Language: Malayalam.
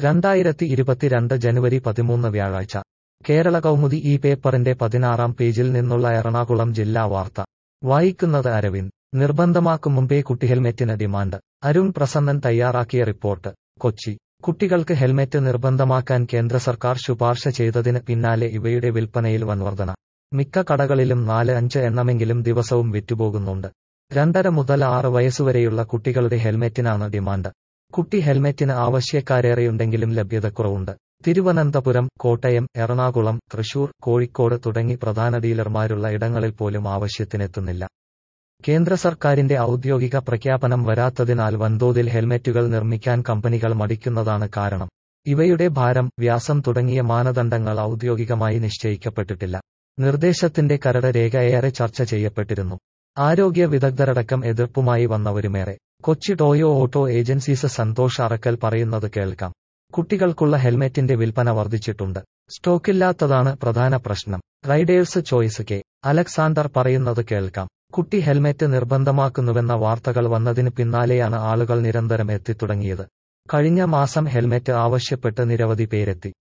രണ്ടായിരത്തി ഇരുപത്തിരണ്ട് ജനുവരി പതിമൂന്ന് വ്യാഴാഴ്ച കേരള കൗമുദി ഈ പേപ്പറിന്റെ പതിനാറാം പേജിൽ നിന്നുള്ള എറണാകുളം ജില്ലാ വാർത്ത വായിക്കുന്നത് അരവിന്ദ് നിർബന്ധമാക്കും മുമ്പേ കുട്ടി ഹെൽമെറ്റിന് ഡിമാൻഡ് അരുൺ പ്രസന്നൻ തയ്യാറാക്കിയ റിപ്പോർട്ട് കൊച്ചി കുട്ടികൾക്ക് ഹെൽമെറ്റ് നിർബന്ധമാക്കാൻ കേന്ദ്ര സർക്കാർ ശുപാർശ ചെയ്തതിന് പിന്നാലെ ഇവയുടെ വിൽപ്പനയിൽ വൻവർധന മിക്ക കടകളിലും നാല് അഞ്ച് എണ്ണമെങ്കിലും ദിവസവും വിറ്റുപോകുന്നുണ്ട് രണ്ടര മുതൽ ആറ് വയസ്സുവരെയുള്ള കുട്ടികളുടെ ഹെൽമെറ്റിനാണ് ഡിമാൻഡ് കുട്ടി ഹെൽമെറ്റിന് ആവശ്യക്കാരേറെയുണ്ടെങ്കിലും ലഭ്യതക്കുറവുണ്ട് തിരുവനന്തപുരം കോട്ടയം എറണാകുളം തൃശൂർ കോഴിക്കോട് തുടങ്ങി പ്രധാന ഡീലർമാരുള്ള ഇടങ്ങളിൽ പോലും ആവശ്യത്തിനെത്തുന്നില്ല കേന്ദ്ര സർക്കാരിന്റെ ഔദ്യോഗിക പ്രഖ്യാപനം വരാത്തതിനാൽ വൻതോതിൽ ഹെൽമെറ്റുകൾ നിർമ്മിക്കാൻ കമ്പനികൾ മടിക്കുന്നതാണ് കാരണം ഇവയുടെ ഭാരം വ്യാസം തുടങ്ങിയ മാനദണ്ഡങ്ങൾ ഔദ്യോഗികമായി നിശ്ചയിക്കപ്പെട്ടിട്ടില്ല നിർദ്ദേശത്തിന്റെ കരട് രേഖ ഏറെ ചർച്ച ചെയ്യപ്പെട്ടിരുന്നു ആരോഗ്യ വിദഗ്ധരടക്കം എതിർപ്പുമായി വന്നവരുമേറെ Kochi Toyo auto agencies Santhosh Arakkal പറയുന്നത് കേൾക്കാം കുട്ടികൾക്കുള്ള ഹെൽമെറ്റിന്റെ വിൽപ്പന വർദ്ധിച്ചിട്ടുണ്ട് സ്റ്റോക്കില്ലാത്തതാണ് പ്രധാന പ്രശ്നം റൈഡേഴ്സ് ചോയ്സ് കെ അലക്സാണ്ടർ പറയുന്നത് കേൾക്കാം കുട്ടി ഹെൽമെറ്റ് നിർബന്ധമാക്കുന്നുവെന്ന വാർത്തകൾ വന്നതിന് പിന്നാലെയാണ് ആളുകൾ നിരന്തരം എത്തിത്തുടങ്ങിയത് കഴിഞ്ഞ മാസം ഹെൽമെറ്റ് ആവശ്യപ്പെട്ട് നിരവധി പേരെത്തി